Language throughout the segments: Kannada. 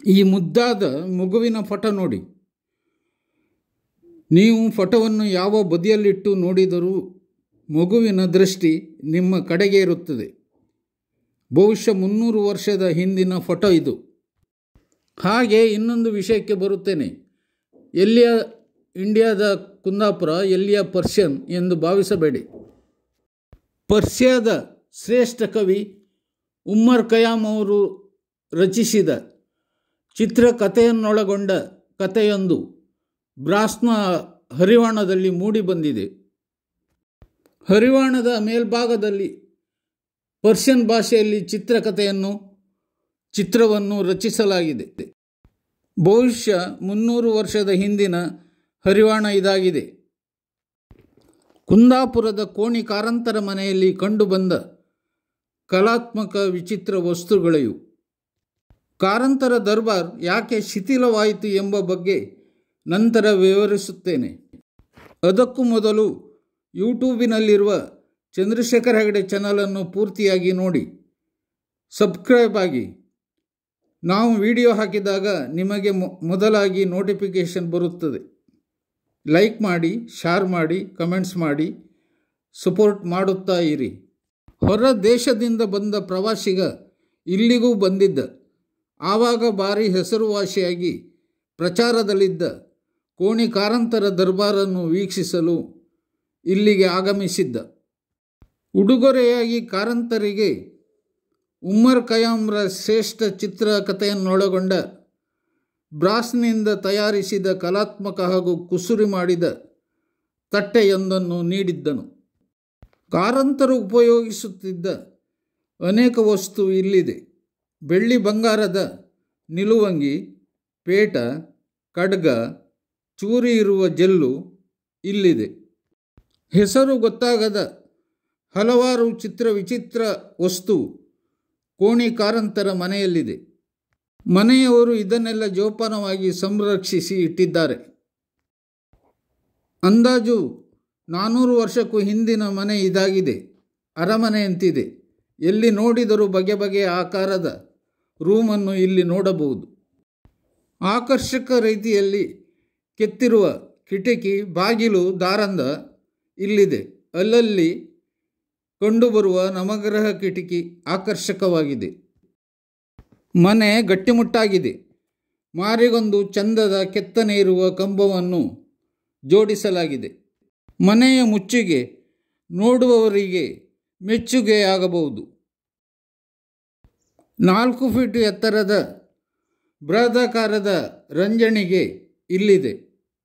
ಈ ಮುದ್ದಾದ ಮಗುವಿನ ಫೋಟೋ ನೋಡಿ ನೀವು ಫೋಟೋವನ್ನು ಯಾವ ಬದಿಯಲ್ಲಿಟ್ಟು ನೋಡಿದರೂ ಮಗುವಿನ ದೃಷ್ಟಿ ನಿಮ್ಮ ಕಡೆಗೆ ಇರುತ್ತದೆ ಬಹುಶಃ ಮುನ್ನೂರು ವರ್ಷದ ಹಿಂದಿನ ಫೋಟೋ ಇದು ಹಾಗೆ ಇನ್ನೊಂದು ವಿಷಯಕ್ಕೆ ಬರುತ್ತೇನೆ ಎಲ್ಲಿಯ ಇಂಡಿಯಾದ ಕುಂದಾಪುರ ಎಲ್ಲಿಯ ಪರ್ಷಿಯನ್ ಎಂದು ಭಾವಿಸಬೇಡಿ ಪರ್ಷಿಯಾದ ಶ್ರೇಷ್ಠ ಕವಿ ಉಮ್ಮರ್ ಖಯಾಮ್ ಅವರು ರಚಿಸಿದ ಚಿತ್ರಕಥೆಯನ್ನೊಳಗೊಂಡ ಕಥೆಯೊಂದು ಬ್ರಾಸ್ನ ಹರಿವಾಣದಲ್ಲಿ ಮೂಡಿಬಂದಿದೆ ಹರಿವಾಣದ ಮೇಲ್ಭಾಗದಲ್ಲಿ ಪರ್ಷಿಯನ್ ಭಾಷೆಯಲ್ಲಿ ಚಿತ್ರಕಥೆಯನ್ನು ಚಿತ್ರವನ್ನು ರಚಿಸಲಾಗಿದೆ ಬಹುಶಃ ಮುನ್ನೂರು ವರ್ಷದ ಹಿಂದಿನ ಹರಿವಾಣ ಇದಾಗಿದೆ ಕುಂದಾಪುರದ ಕೋಣಿ ಕಾರಂತರ ಮನೆಯಲ್ಲಿ ಕಂಡುಬಂದ ಕಲಾತ್ಮಕ ವಿಚಿತ್ರ ವಸ್ತುಗಳಿವು ಕಾರಂತರ ದರ್ಬಾರ್ ಯಾಕೆ ಶಿಥಿಲವಾಯಿತು ಎಂಬ ಬಗ್ಗೆ ನಂತರ ವಿವರಿಸುತ್ತೇನೆ ಅದಕ್ಕೂ ಮೊದಲು ಯೂಟ್ಯೂಬಿನಲ್ಲಿರುವ ಚಂದ್ರಶೇಖರ್ ಹೆಗಡೆ ಚಾನಲನ್ನು ಪೂರ್ತಿಯಾಗಿ ನೋಡಿ ಸಬ್ಸ್ಕ್ರೈಬ್ ಆಗಿ ನಾವು ವಿಡಿಯೋ ಹಾಕಿದಾಗ ನಿಮಗೆ ಮೊದಲಾಗಿ ನೋಟಿಫಿಕೇಷನ್ ಬರುತ್ತದೆ ಲೈಕ್ ಮಾಡಿ ಶೇರ್ ಮಾಡಿ ಕಮೆಂಟ್ಸ್ ಮಾಡಿ ಸಪೋರ್ಟ್ ಮಾಡುತ್ತಾ ಇರಿ ಹೊರ ದೇಶದಿಂದ ಬಂದ ಪ್ರವಾಸಿಗ ಇಲ್ಲಿಗೂ ಬಂದಿದ್ದ ಆವಾಗ ಭಾರಿ ಹೆಸರುವಾಸಿಯಾಗಿ ಪ್ರಚಾರದಲ್ಲಿದ್ದ ಕೋಣಿ ಕಾರಂತರ ದರ್ಬಾರನ್ನು ವೀಕ್ಷಿಸಲು ಇಲ್ಲಿಗೆ ಆಗಮಿಸಿದ್ದ ಉಡುಗೊರೆಯಾಗಿ ಕಾರಂತರಿಗೆ ಉಮ್ಮರ್ ಖಯಾಮ್ರ ಶ್ರೇಷ್ಠ ಚಿತ್ರಕಥೆಯನ್ನೊಳಗೊಂಡ ಬ್ರಾಸ್ನಿಂದ ತಯಾರಿಸಿದ ಕಲಾತ್ಮಕ ಹಾಗೂ ಕುಸುರಿ ಮಾಡಿದ ತಟ್ಟೆಯೊಂದನ್ನು ನೀಡಿದ್ದನು ಕಾರಂತರು ಉಪಯೋಗಿಸುತ್ತಿದ್ದ ಅನೇಕ ವಸ್ತು ಇಲ್ಲಿದೆ ಬೆಳ್ಳಿ ಬಂಗಾರದ ನಿಲುವಂಗಿ ಪೇಟ ಖಡ್ಗ ಚೂರಿ ಇರುವ ಜಲ್ಲು ಇಲ್ಲಿದೆ ಹೆಸರು ಗೊತ್ತಾಗದ ಹಲವಾರು ಚಿತ್ರ ವಿಚಿತ್ರ ವಸ್ತು ಕೋಣಿ ಕಾರಂತರ ಮನೆಯಲ್ಲಿದೆ ಮನೆಯವರು ಇದನ್ನೆಲ್ಲ ಜೋಪಾನವಾಗಿ ಸಂರಕ್ಷಿಸಿ ಇಟ್ಟಿದ್ದಾರೆ ಅಂದಾಜು ನಾನ್ನೂರು ವರ್ಷಕ್ಕೂ ಹಿಂದಿನ ಮನೆ ಇದಾಗಿದೆ ಅರಮನೆಯಂತಿದೆ ಎಲ್ಲಿ ನೋಡಿದರೂ ಬಗೆ ಬಗೆಯ ಆಕಾರದ ರೂಮನ್ನು ಇಲ್ಲಿ ನೋಡಬಹುದು ಆಕರ್ಷಕ ರೀತಿಯಲ್ಲಿ ಕೆತ್ತಿರುವ ಕಿಟಕಿ ಬಾಗಿಲು ದಾರಂದ ಇಲ್ಲಿದೆ ಅಲ್ಲಲ್ಲಿ ಕಂಡುಬರುವ ನವಗ್ರಹ ಕಿಟಕಿ ಆಕರ್ಷಕವಾಗಿದೆ ಮನೆ ಗಟ್ಟಿಮುಟ್ಟಾಗಿದೆ ಮಾರಿಗೊಂದು ಚಂದದ ಕೆತ್ತನೆ ಇರುವ ಕಂಬವನ್ನು ಜೋಡಿಸಲಾಗಿದೆ ಮನೆಯ ಮುಚ್ಚಿಗೆ ನೋಡುವವರಿಗೆ ಮೆಚ್ಚುಗೆಯಾಗಬಹುದು ನಾಲ್ಕು ಫೀಟ್ ಎತ್ತರದ ಬೃಹದಾಕಾರದ ರಂಜಣಿಗೆ ಇಲ್ಲಿದೆ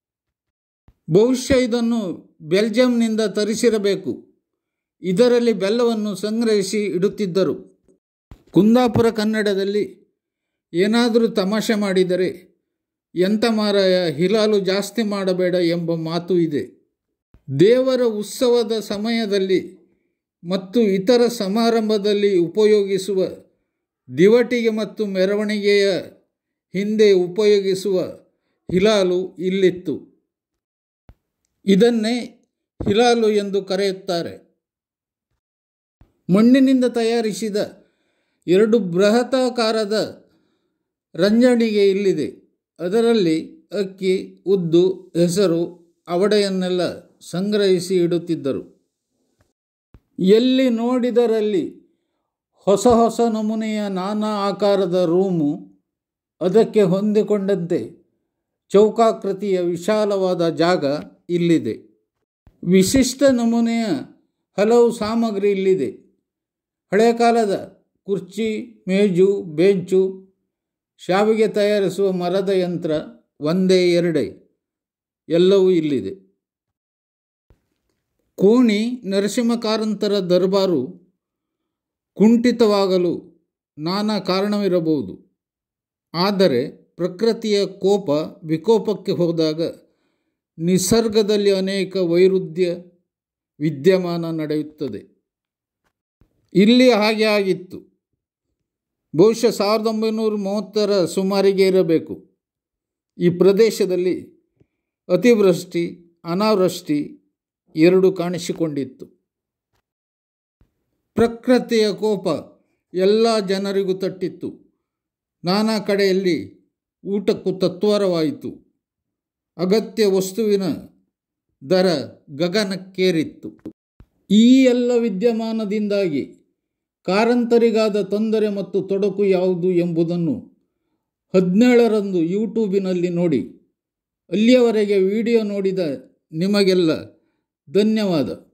ಬಹುಶಃ ಇದನ್ನು ಬೆಲ್ಜಿಯಂನಿಂದ ತರಿಸಿರಬೇಕು ಇದರಲ್ಲಿ ಬೆಲ್ಲವನ್ನು ಸಂಗ್ರಹಿಸಿ ಇಡುತ್ತಿದ್ದರು ಕುಂದಾಪುರ ಕನ್ನಡದಲ್ಲಿ ಏನಾದರೂ ತಮಾಷೆ ಮಾಡಿದರೆ ಎಂಥ ಮಾರಾಯ ಹಿಲಾಲು ಜಾಸ್ತಿ ಮಾಡಬೇಡ ಎಂಬ ಮಾತು ಇದೆ ದೇವರ ಉತ್ಸವದ ಸಮಯದಲ್ಲಿ ಮತ್ತು ಇತರ ಸಮಾರಂಭದಲ್ಲಿ ಉಪಯೋಗಿಸುವ ದಿವಟಿಗೆ ಮತ್ತು ಮೆರವಣಿಗೆಯ ಹಿಂದೆ ಉಪಯೋಗಿಸುವ ಹಿಲಾಲು ಇಲ್ಲಿತ್ತು ಇದನ್ನೇ ಹಿಲಾಲು ಎಂದು ಕರೆಯುತ್ತಾರೆ ಮಣ್ಣಿನಿಂದ ತಯಾರಿಸಿದ ಎರಡು ಬೃಹತಾಕಾರದ ರಂಜಣಿಗೆ ಇಲ್ಲಿದೆ ಅದರಲ್ಲಿ ಅಕ್ಕಿ ಉದ್ದು ಹೆಸರು ಅವಡೆಯನ್ನೆಲ್ಲ ಸಂಗ್ರಹಿಸಿ ಇಡುತ್ತಿದ್ದರು ಎಲ್ಲಿ ನೋಡಿದರಲ್ಲಿ ಹೊಸ ಹೊಸ ನಮೂನೆಯ ನಾನಾ ಆಕಾರದ ರೂಮು ಅದಕ್ಕೆ ಹೊಂದಿಕೊಂಡಂತೆ ಚೌಕಾಕೃತಿಯ ವಿಶಾಲವಾದ ಜಾಗ ಇಲ್ಲಿದೆ ವಿಶಿಷ್ಟ ನಮೂನೆಯ ಹಲವು ಸಾಮಗ್ರಿ ಇಲ್ಲಿದೆ ಹಳೆ ಕಾಲದ ಕುರ್ಚಿ ಮೇಜು ಬೆಂಚು ಶಾವಿಗೆ ತಯಾರಿಸುವ ಮರದ ಯಂತ್ರ ಒಂದೇ ಎರಡೇ ಎಲ್ಲವೂ ಇಲ್ಲಿದೆ ಕೋಣಿ ನರಸಿಂಹ ಕಾರಂತರ ದರ್ಬಾರು ಕುಂಠಿತವಾಗಲು ನಾನಾ ಕಾರಣವಿರಬಹುದು ಆದರೆ ಪ್ರಕೃತಿಯ ಕೋಪ ವಿಕೋಪಕ್ಕೆ ಹೋದಾಗ ನಿಸರ್ಗದಲ್ಲಿ ಅನೇಕ ವೈರುಧ್ಯ ವಿದ್ಯಮಾನ ನಡೆಯುತ್ತದೆ ಇಲ್ಲಿ ಹಾಗೆ ಆಗಿತ್ತು ಬಹುಶಃ ಸಾವಿರದ ಒಂಬೈನೂರ ಮೂವತ್ತರ ಸುಮಾರಿಗೆ ಇರಬೇಕು ಈ ಪ್ರದೇಶದಲ್ಲಿ ಅತಿವೃಷ್ಟಿ ಅನಾವೃಷ್ಟಿ ಎರಡು ಕಾಣಿಸಿಕೊಂಡಿತ್ತು ಪ್ರಕೃತಿಯ ಕೋಪ ಎಲ್ಲ ಜನರಿಗೂ ತಟ್ಟಿತ್ತು ನಾನಾ ಕಡೆಯಲ್ಲಿ ಊಟಕ್ಕೂ ತತ್ವರವಾಯಿತು ಅಗತ್ಯ ವಸ್ತುವಿನ ದರ ಗಗನಕ್ಕೇರಿತ್ತು ಈ ಎಲ್ಲ ವಿದ್ಯಮಾನದಿಂದಾಗಿ ಕಾರಂತರಿಗಾದ ತೊಂದರೆ ಮತ್ತು ತೊಡಕು ಯಾವುದು ಎಂಬುದನ್ನು ಹದಿನೇಳರಂದು ಯೂಟ್ಯೂಬಿನಲ್ಲಿ ನೋಡಿ ಅಲ್ಲಿಯವರೆಗೆ ವಿಡಿಯೋ ನೋಡಿದ ನಿಮಗೆಲ್ಲ ಧನ್ಯವಾದ